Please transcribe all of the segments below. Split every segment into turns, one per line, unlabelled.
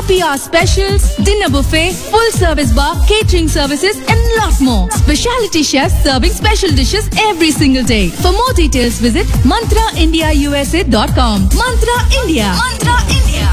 happy hour specials, dinner buffet, full service bar, catering services, and lots more. Specialty chefs serving special dishes every single day. For more details, visit mantraindiausa.com. Mantra India. Mantra India.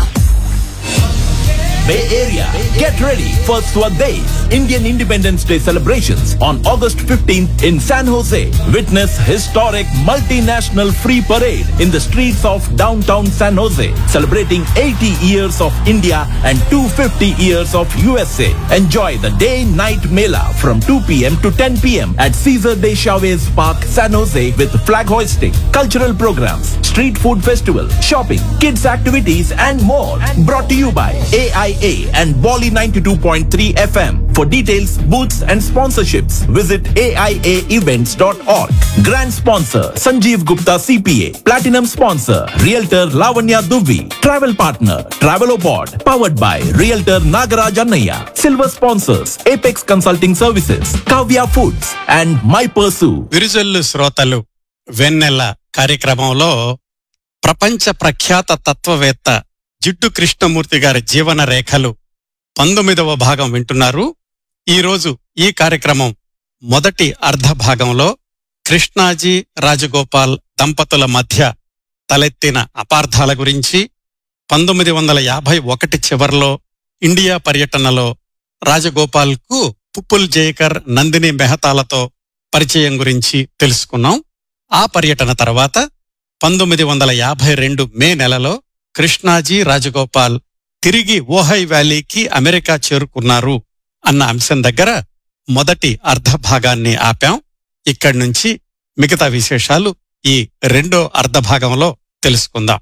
Bay Area. Get ready for Swadesh Indian Independence Day celebrations on August 15th in San Jose. Witness historic multinational free parade in the streets of downtown San Jose, celebrating 80 years of India and 250 years of USA. Enjoy the day-night mela from 2 p.m. to 10 p.m. at Caesar de Chavez Park, San Jose with flag hoisting, cultural programs, street food festival, shopping, kids activities and more. Brought to you by AIA and Bolly 92.3 FM. For details, booths and sponsorships, visit AIAevents.org. Grand sponsor Sanjeev Gupta CPA. Platinum sponsor Realtor Lavanya Duvi. Travel partner Travelopod. Powered by Realtor Nagaraj Annaya. Silver sponsors Apex Consulting Services, Kavya Foods and My Pursue.
విరుజల్లు శ్రోతలు వెన్నెల కార్యక్రమంలో ప్రపంచ ప్రఖ్యాత తత్వవేత్త జిడ్డు కృష్ణమూర్తి గారి జీవన రేఖలు పంతొమ్మిదవ భాగం వింటున్నారు ఈరోజు ఈ కార్యక్రమం మొదటి అర్ధ భాగంలో కృష్ణాజీ రాజగోపాల్ దంపతుల మధ్య తలెత్తిన అపార్థాల గురించి పంతొమ్మిది వందల యాభై ఒకటి చివర్లో ఇండియా పర్యటనలో రాజగోపాల్కు పుప్పుల్ జయకర్ నందిని మెహతాలతో పరిచయం గురించి తెలుసుకున్నాం ఆ పర్యటన తర్వాత పంతొమ్మిది వందల యాభై రెండు మే నెలలో కృష్ణాజీ రాజగోపాల్ తిరిగి ఓహై వ్యాలీకి అమెరికా చేరుకున్నారు అన్న అంశం దగ్గర మొదటి అర్ధ భాగాన్ని ఆపాం ఇక్కడి నుంచి మిగతా విశేషాలు ఈ రెండో అర్ధ భాగంలో తెలుసుకుందాం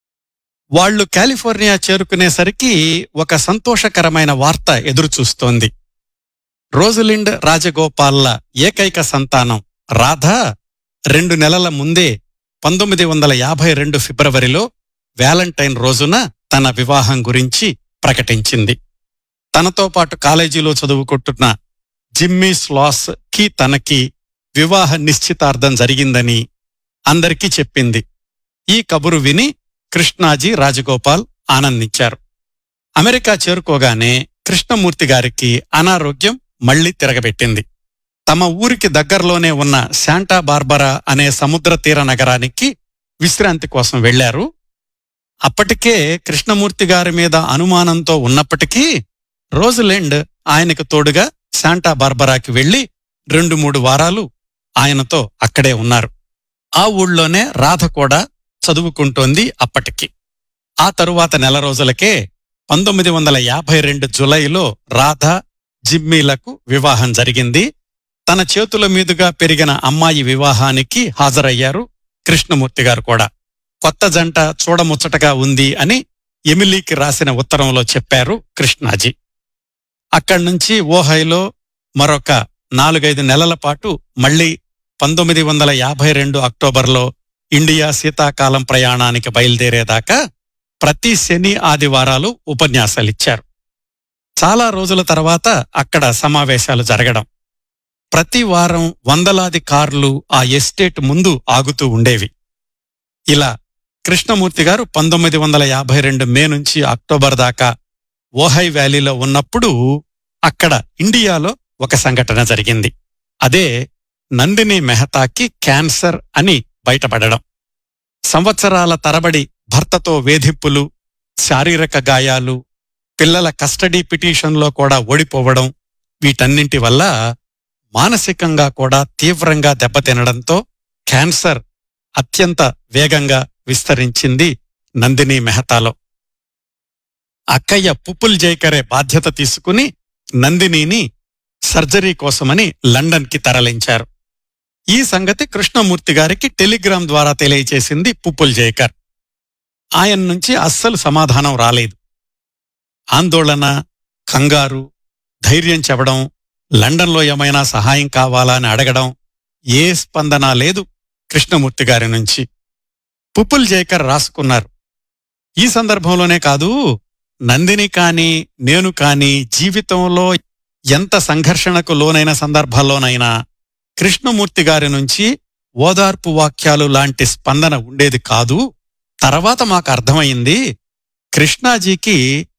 వాళ్ళు కాలిఫోర్నియా చేరుకునేసరికి ఒక సంతోషకరమైన వార్త ఎదురుచూస్తోంది రోజలిండ్ రాజగోపాల్ల ఏకైక సంతానం రాధ రెండు నెలల ముందే పంతొమ్మిది వందల యాభై రెండు ఫిబ్రవరిలో వ్యాలంటైన్ రోజున తన వివాహం గురించి ప్రకటించింది తనతో పాటు కాలేజీలో చదువుకుంటున్న జిమ్మీ స్లాస్ కి తనకి వివాహ నిశ్చితార్థం జరిగిందని అందరికీ చెప్పింది ఈ కబురు విని కృష్ణాజీ రాజగోపాల్ ఆనందించారు అమెరికా చేరుకోగానే కృష్ణమూర్తి గారికి అనారోగ్యం మళ్లీ తిరగబెట్టింది తమ ఊరికి దగ్గరలోనే ఉన్న శాంటా బార్బరా అనే సముద్ర తీర నగరానికి విశ్రాంతి కోసం వెళ్లారు అప్పటికే కృష్ణమూర్తి గారి మీద అనుమానంతో ఉన్నప్పటికీ రోజులెండ్ ఆయనకు తోడుగా శాంటా బార్బరాకి వెళ్లి రెండు మూడు వారాలు ఆయనతో అక్కడే ఉన్నారు ఆ ఊళ్ళోనే రాధ కూడా చదువుకుంటోంది అప్పటికి ఆ తరువాత నెల రోజులకే పంతొమ్మిది వందల యాభై రెండు జులైలో రాధ జిమ్మీలకు వివాహం జరిగింది తన చేతుల మీదుగా పెరిగిన అమ్మాయి వివాహానికి హాజరయ్యారు కృష్ణమూర్తి గారు కూడా కొత్త జంట చూడముచ్చటగా ఉంది అని ఎమిలీకి రాసిన ఉత్తరంలో చెప్పారు కృష్ణాజీ అక్కడ్నుంచి ఓహైలో మరొక నాలుగైదు నెలల పాటు మళ్లీ పంతొమ్మిది వందల యాభై రెండు అక్టోబర్లో ఇండియా శీతాకాలం ప్రయాణానికి బయలుదేరేదాకా ప్రతి శని ఆదివారాలు ఉపన్యాసాలిచ్చారు చాలా రోజుల తర్వాత అక్కడ సమావేశాలు జరగడం ప్రతి వారం వందలాది కార్లు ఆ ఎస్టేట్ ముందు ఆగుతూ ఉండేవి ఇలా కృష్ణమూర్తి గారు పంతొమ్మిది వందల యాభై రెండు మే నుంచి అక్టోబర్ దాకా ఓహై వ్యాలీలో ఉన్నప్పుడు అక్కడ ఇండియాలో ఒక సంఘటన జరిగింది అదే నందిని మెహతాకి క్యాన్సర్ అని బయటపడడం సంవత్సరాల తరబడి భర్తతో వేధింపులు శారీరక గాయాలు పిల్లల కస్టడీ పిటిషన్లో కూడా ఓడిపోవడం వీటన్నింటి వల్ల మానసికంగా కూడా తీవ్రంగా దెబ్బతినడంతో క్యాన్సర్ అత్యంత వేగంగా విస్తరించింది నందిని మెహతాలో అక్కయ్య పుప్పుల్ జైకరే బాధ్యత తీసుకుని నందినిని సర్జరీ కోసమని లండన్కి తరలించారు ఈ సంగతి కృష్ణమూర్తి గారికి టెలిగ్రామ్ ద్వారా తెలియచేసింది పుప్పుల్ జైకర్ ఆయన నుంచి అస్సలు సమాధానం రాలేదు ఆందోళన కంగారు ధైర్యం చెప్పడం లండన్లో ఏమైనా సహాయం కావాలా అని అడగడం ఏ స్పందన లేదు కృష్ణమూర్తి గారి నుంచి పుప్పుల్ జైకర్ రాసుకున్నారు ఈ సందర్భంలోనే కాదు నందిని కాని నేను కాని జీవితంలో ఎంత సంఘర్షణకు లోనైన సందర్భాల్లోనైనా కృష్ణమూర్తి గారి నుంచి ఓదార్పు వాక్యాలు లాంటి స్పందన ఉండేది కాదు తర్వాత మాకు అర్థమైంది కృష్ణాజీకి